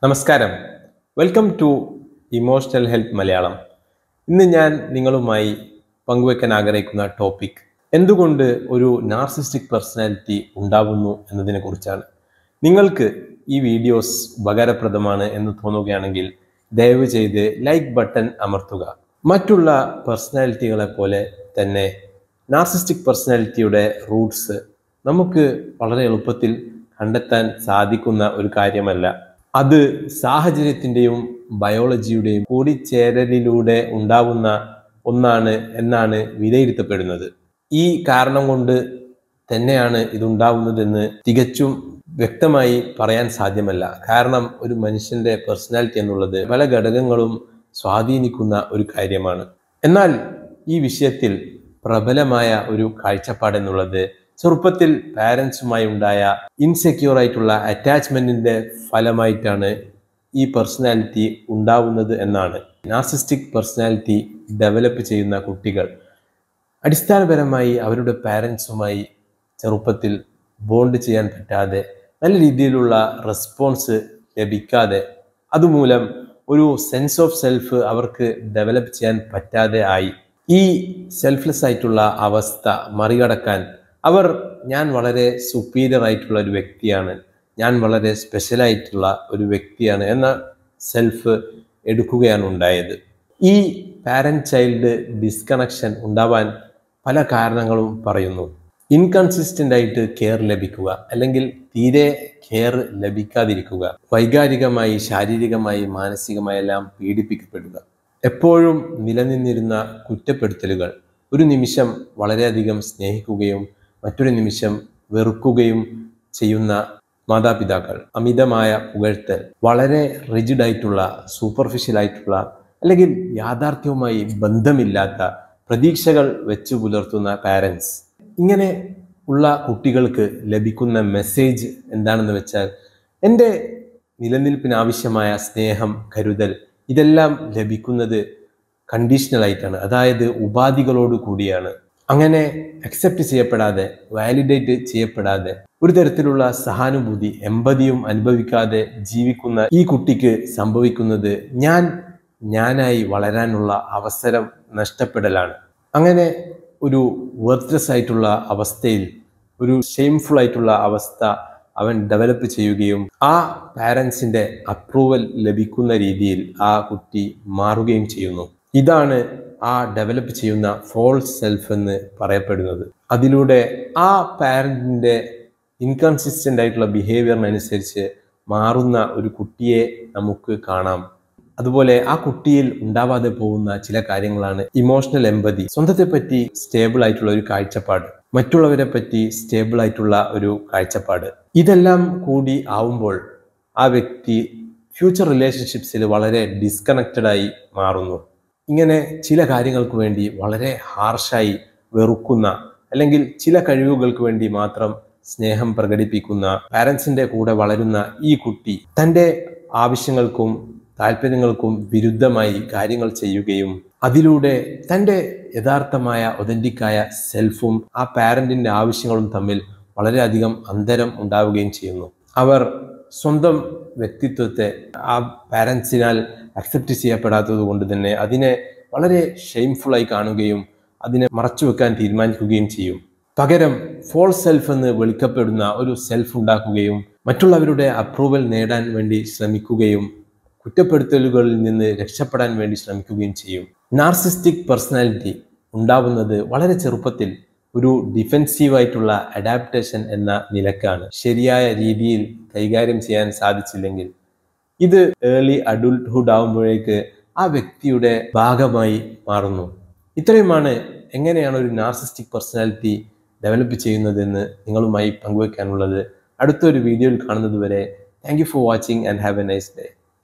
നമസ്കാരം welcome to emotional health Malayalam ഇന്ന് ഞാൻ നിങ്ങളുമായി പങ്കുവെക്കാൻ ആഗ്രഹിക്കുന്ന ടോപ്പിക് എന്തുകൊണ്ട് ഒരു നാർസിസ്റ്റിക് പേഴ്സണാലിറ്റി ഉണ്ടാവുന്നു എന്നതിനെ കുറിച്ചാണ് നിങ്ങൾക്ക് ഈ വീഡിയോസ് ഉപകാരപ്രദമാണ് എന്ന് തോന്നുകയാണെങ്കിൽ ദയവ് ചെയ്ത് ലൈക്ക് ബട്ടൺ അമർത്തുക മറ്റുള്ള പേഴ്സണാലിറ്റികളെ പോലെ തന്നെ നാർസിസ്റ്റിക് പേഴ്സണാലിറ്റിയുടെ റൂട്ട്സ് നമുക്ക് വളരെ എളുപ്പത്തിൽ കണ്ടെത്താൻ സാധിക്കുന്ന ഒരു കാര്യമല്ല അത് സാഹചര്യത്തിൻ്റെയും ബയോളജിയുടെയും കൂടിച്ചേരലിലൂടെ ഉണ്ടാവുന്ന ഒന്നാണ് എന്നാണ് വിലയിരുത്തപ്പെടുന്നത് ഈ കാരണം കൊണ്ട് തന്നെയാണ് ഇതുണ്ടാവുന്നതെന്ന് തികച്ചും വ്യക്തമായി പറയാൻ സാധ്യമല്ല കാരണം ഒരു മനുഷ്യന്റെ പേഴ്സണാലിറ്റി എന്നുള്ളത് പല ഘടകങ്ങളും സ്വാധീനിക്കുന്ന ഒരു കാര്യമാണ് എന്നാൽ ഈ വിഷയത്തിൽ പ്രബലമായ ഒരു കാഴ്ചപ്പാട് എന്നുള്ളത് ചെറുപ്പത്തിൽ പാരൻസുമായി ഉണ്ടായ ഇൻസെക്യൂർ ആയിട്ടുള്ള അറ്റാച്ച്മെന്റിന്റെ ഫലമായിട്ടാണ് ഈ പേഴ്സണാലിറ്റി ഉണ്ടാവുന്നത് എന്നാണ് നാർസിസ്റ്റിക് പേഴ്സണാലിറ്റി ഡെവലപ്പ് ചെയ്യുന്ന കുട്ടികൾ അടിസ്ഥാനപരമായി അവരുടെ പാരൻസുമായി ചെറുപ്പത്തിൽ ബോണ്ട് ചെയ്യാൻ പറ്റാതെ നല്ല രീതിയിലുള്ള റെസ്പോൺസ് ലഭിക്കാതെ അതുമൂലം ഒരു സെൻസ് ഓഫ് സെൽഫ് അവർക്ക് ഡെവലപ്പ് ചെയ്യാൻ പറ്റാതെ ആയി ഈ സെൽഫ്ലെസ് ആയിട്ടുള്ള അവസ്ഥ മറികടക്കാൻ അവർ ഞാൻ വളരെ സുപ്പീരിയർ ആയിട്ടുള്ള ഒരു വ്യക്തിയാണ് ഞാൻ വളരെ സ്പെഷ്യൽ ആയിട്ടുള്ള ഒരു വ്യക്തിയാണ് എന്ന സെൽഫ് എടുക്കുകയാണ് ഉണ്ടായത് ഈ പാരന്റ് ചൈൽഡ് ഡിസ്കണക്ഷൻ ഉണ്ടാവാൻ പല കാരണങ്ങളും പറയുന്നു ഇൻകൺസിസ്റ്റന്റ് ആയിട്ട് കെയർ ലഭിക്കുക അല്ലെങ്കിൽ തീരെ കെയർ ലഭിക്കാതിരിക്കുക വൈകാരികമായി ശാരീരികമായി മാനസികമായി എല്ലാം പീഡിപ്പിക്കപ്പെടുക എപ്പോഴും നിലനിന്നിരുന്ന കുറ്റപ്പെടുത്തലുകൾ ഒരു നിമിഷം വളരെയധികം സ്നേഹിക്കുകയും മറ്റൊരു നിമിഷം വെറുക്കുകയും ചെയ്യുന്ന മാതാപിതാക്കൾ അമിതമായ പുകഴ്ത്തൽ വളരെ റിജിഡ് ആയിട്ടുള്ള സൂപ്പർഫിഷ്യൽ ആയിട്ടുള്ള അല്ലെങ്കിൽ യാഥാർത്ഥ്യവുമായി ബന്ധമില്ലാത്ത പ്രതീക്ഷകൾ വെച്ചു പുലർത്തുന്ന പാരൻസ് ഇങ്ങനെ ഉള്ള കുട്ടികൾക്ക് ലഭിക്കുന്ന മെസ്സേജ് എന്താണെന്ന് വെച്ചാൽ എൻ്റെ നിലനിൽപ്പിന് ആവശ്യമായ സ്നേഹം കരുതൽ ഇതെല്ലാം ലഭിക്കുന്നത് കണ്ടീഷണൽ ആയിട്ടാണ് അതായത് ഉപാധികളോട് കൂടിയാണ് അങ്ങനെ അക്സെപ്റ്റ് ചെയ്യപ്പെടാതെ വാലിഡേറ്റ് ചെയ്യപ്പെടാതെ ഒരു തരത്തിലുള്ള സഹാനുഭൂതി എമ്പതിയും അനുഭവിക്കാതെ ജീവിക്കുന്ന ഈ കുട്ടിക്ക് സംഭവിക്കുന്നത് ഞാൻ ഞാനായി വളരാനുള്ള അവസരം നഷ്ടപ്പെടലാണ് അങ്ങനെ ഒരു വർത്ത്ലെസ് ആയിട്ടുള്ള അവസ്ഥയിൽ ഒരു ഷെയിംഫുൾ ആയിട്ടുള്ള അവസ്ഥ അവൻ ഡെവലപ്പ് ചെയ്യുകയും ആ പാരൻസിന്റെ അപ്രൂവൽ ലഭിക്കുന്ന രീതിയിൽ ആ കുട്ടി മാറുകയും ചെയ്യുന്നു ഇതാണ് ആ ഡെവലപ്പ് ചെയ്യുന്ന ഫോൾസ് സെൽഫ് എന്ന് പറയപ്പെടുന്നത് അതിലൂടെ ആ പാരന്റിന്റെ ഇൻകൺസിസ്റ്റന്റ് ആയിട്ടുള്ള ബിഹേവിയറിനനുസരിച്ച് മാറുന്ന ഒരു കുട്ടിയെ നമുക്ക് കാണാം അതുപോലെ ആ കുട്ടിയിൽ ഉണ്ടാവാതെ പോകുന്ന ചില കാര്യങ്ങളാണ് ഇമോഷണൽ എമ്പതി സ്വന്തത്തെ പറ്റി സ്റ്റേബിൾ ആയിട്ടുള്ള ഒരു കാഴ്ചപ്പാട് മറ്റുള്ളവരെ പറ്റി സ്റ്റേബിൾ ആയിട്ടുള്ള ഒരു കാഴ്ചപ്പാട് ഇതെല്ലാം കൂടി ആവുമ്പോൾ ആ വ്യക്തി ഫ്യൂച്ചർ റിലേഷൻഷിപ്സിൽ വളരെ ഡിസ്കണക്റ്റഡ് ആയി മാറുന്നു ഇങ്ങനെ ചില കാര്യങ്ങൾക്ക് വേണ്ടി വളരെ ഹാർഷായി വെറുക്കുന്ന അല്ലെങ്കിൽ ചില കഴിവുകൾക്ക് വേണ്ടി മാത്രം സ്നേഹം പ്രകടിപ്പിക്കുന്ന പാരൻസിന്റെ കൂടെ വളരുന്ന ഈ കുട്ടി തൻ്റെ ആവശ്യങ്ങൾക്കും താല്പര്യങ്ങൾക്കും വിരുദ്ധമായി കാര്യങ്ങൾ ചെയ്യുകയും അതിലൂടെ തൻ്റെ യഥാർത്ഥമായ ഒതന്റിക്കായ സെൽഫും ആ പാരന്റിന്റെ ആവശ്യങ്ങളും തമ്മിൽ വളരെയധികം അന്തരം ഉണ്ടാവുകയും ചെയ്യുന്നു അവർ സ്വന്തം വ്യക്തിത്വത്തെ ആ പാരൻസിനാൽ അക്സെപ്റ്റ് ചെയ്യപ്പെടാത്തത് കൊണ്ട് തന്നെ അതിനെ വളരെ ഷെയിംഫുള്ളായി കാണുകയും അതിനെ മറച്ചു വെക്കാൻ തീരുമാനിക്കുകയും ചെയ്യും പകരം ഫോൾ സെൽഫ് എന്ന് വിളിക്കപ്പെടുന്ന ഒരു സെൽഫ് ഉണ്ടാക്കുകയും മറ്റുള്ളവരുടെ അപ്രൂവൽ നേടാൻ വേണ്ടി ശ്രമിക്കുകയും കുറ്റപ്പെടുത്തലുകളിൽ നിന്ന് രക്ഷപ്പെടാൻ വേണ്ടി ശ്രമിക്കുകയും ചെയ്യും നാർസിസ്റ്റിക് പേഴ്സണാലിറ്റി ഉണ്ടാവുന്നത് വളരെ ചെറുപ്പത്തിൽ ഒരു ഡിഫെൻസീവ് ആയിട്ടുള്ള അഡാപ്റ്റേഷൻ എന്ന നിലക്കാണ് ശരിയായ രീതിയിൽ കൈകാര്യം ചെയ്യാൻ സാധിച്ചില്ലെങ്കിൽ ഇത് ഏർലി അഡൾട്ട്ഹുഡ് ആകുമ്പോഴേക്ക് ആ വ്യക്തിയുടെ ഭാഗമായി മാറുന്നു ഇത്രയുമാണ് എങ്ങനെയാണ് ഒരു നാർസിസ്റ്റിക് പേഴ്സണാലിറ്റി ഡെവലപ്പ് ചെയ്യുന്നതെന്ന് നിങ്ങളുമായി പങ്കുവെക്കാനുള്ളത് അടുത്തൊരു വീഡിയോയിൽ കാണുന്നത് വരെ thank you for watching and have a nice day